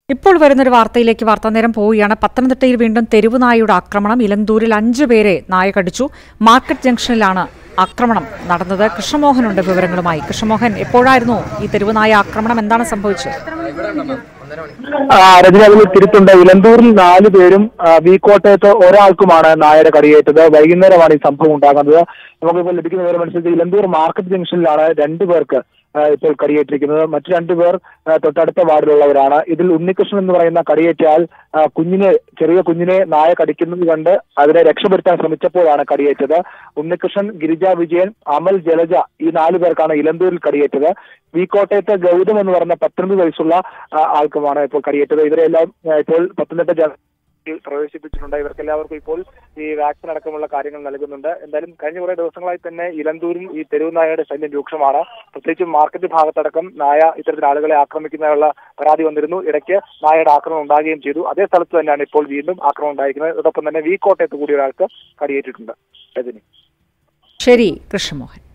ഇപ്പോൾ വരുന്നൊരു വാർത്തയിലേക്ക് വാർത്താ നേരം പോവുകയാണ് പത്തനംതിട്ടയിൽ വീണ്ടും തെരുവ് നായയുടെ ആക്രമണം ഇലന്തൂരിൽ അഞ്ചു പേരെ നായ കടിച്ചു മാർക്കറ്റ് ജംഗ്ഷനിലാണ് ആക്രമണം നടന്നത് കൃഷ്ണമോഹനുണ്ട് വിവരങ്ങളുമായി കൃഷ്ണമോഹൻ എപ്പോഴായിരുന്നു ഈ തെരുവ് നായ ആക്രമണം എന്താണ് സംഭവിച്ചത് ആ, രജനി അതിൽ തിരുത്തുണ്ട് ഇലന്തൂരിൽ നാല് പേരും ആ, വീക്കോട്ടയത്ത് ഒരാൾക്കുമാണ് നായയുടെ കടിയേറ്റത് വൈകുന്നേരമാണ് ഈ സംഭവം ഉണ്ടാകുന്നത് നമുക്കിപ്പോൾ ലഭിക്കുന്ന വിവരമനുസരിച്ച് ഇലന്തൂർ മാർക്കറ്റ് ജംഗ്ഷനിലാണ് രണ്ടു പേർക്ക് ആ, ഇപ്പോൾ കടിയേറ്റിരിക്കുന്നത് മറ്റു രണ്ടുപേർ ആ, തൊട്ടടുത്ത വാർഡിലുള്ളവരാണ് ഇതിൽ ഉണ്ണികൃഷ്ണൻ എന്ന് പറയുന്ന കടിയേറ്റാൽ ആ, കുഞ്ഞിനെ ചെറിയ കുഞ്ഞിനെ നായ കടിക്കുന്നത് കണ്ട് അതിനെ രക്ഷപ്പെടുത്താൻ ശ്രമിച്ചപ്പോഴാണ് കടിയേറ്റത് ഉണ്ണികൃഷ്ണൻ ഗിരിജ വിജയൻ അമൽ ജലജ ഈ നാലു പേർക്കാണ് ഇലന്തൂരിൽ കടിയേറ്റത് വീക്കോട്ടയത്തെ ഗൗതം എന്ന് പറയുന്ന പത്തൊൻപത് വയസ്സുള്ള ആ, ആൾക്കുമാണ് ഇപ്പോൾ കടിയേറ്റത് ഇവരെല്ലാം ആ, ഇപ്പോൾ പത്തനംതിട്ട ജന പ്രവേശിപ്പിച്ചിട്ടുണ്ട് ഇവർക്ക് എല്ലാവർക്കും ഇപ്പോൾ ഈ വാക്സിൻ അടക്കമുള്ള കാര്യങ്ങൾ നൽകുന്നുണ്ട് എന്തായാലും കഴിഞ്ഞ കുറെ ദിവസങ്ങളായി തന്നെ ഇലന്തൂരിൽ ഈ തെരുവ് നായയുടെ ശല്യം രൂക്ഷമാണ് പ്രത്യേകിച്ചും മാർക്കറ്റ് ഭാഗത്തടക്കം നായ ഇത്തരത്തിൽ ആളുകളെ ആക്രമിക്കുന്നതിനുള്ള പരാതി വന്നിരുന്നു ഇടയ്ക്ക് നായയുടെ ആക്രമണം ഉണ്ടാകുകയും ചെയ്തു അതേ സ്ഥലത്ത് തന്നെയാണ് ഇപ്പോൾ വീണ്ടും ആക്രമണം ഉണ്ടായിരിക്കുന്നത് അതോടൊപ്പം തന്നെ വി കോട്ടയത്ത് കൂടി ഒരാൾക്ക് കടിയേറ്റിട്ടുണ്ട് രജനി ശരി കൃഷ്ണമോഹൻ